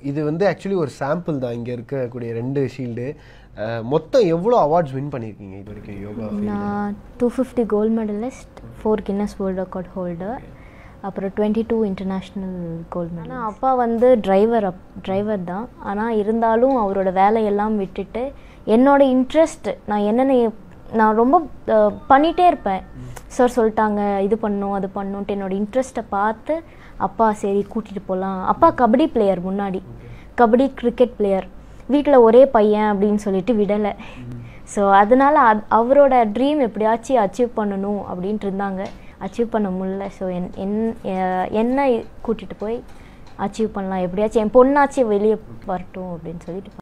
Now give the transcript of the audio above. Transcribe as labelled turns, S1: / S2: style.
S1: இது வந்து ஆக்சுவலி ஒரு சாம்பிள் தான் இங்கே இருக்கக்கூடிய ரெண்டு ஷீல்டு மொத்தம் எவ்வளோ அவார்ட்ஸ் வின் பண்ணியிருக்கீங்க இது வரைக்கும் யோகா
S2: நான் two fifty gold medalist four Guinness world record holder அப்புறம் twenty two international gold medal ஆனால் அப்பா வந்து டிரைவர் அப் டிரைவர் தான் ஆனால் இருந்தாலும் அவரோட வேலையெல்லாம் விட்டுட்டு என்னோட இன்ட்ரெஸ்ட் நான் என்னென்ன நான் ரொம்ப அஹ், பண்ணிட்டே இருப்பேன் சார் சொல்லிட்டாங்க இது பண்ணும் அது பண்ணுன்ட்டு என்னோட இன்ட்ரெஸ்ட்டை பார்த்து அப்பா சரி கூட்டிகிட்டு போகலாம் அப்பா கபடி பிளேயர் முன்னாடி கபடி கிரிக்கெட் பிளேயர் வீட்டில் ஒரே பையன் அப்படின்னு சொல்லிட்டு விடலை ஸோ அதனால அத் அவரோட ட்ரீம் எப்படியாச்சும் அச்சீவ் பண்ணணும் அப்படின்ட்டு இருந்தாங்க அச்சீவ் பண்ண முடியல ஸோ என் என் எ- என்னை கூட்டிகிட்டு போய் அச்சீவ் பண்ணலாம் எப்படியாச்சும் என் பொண்ணாச்சும் வெளியே வரட்டும் அப்படின்னு சொல்லிட்டு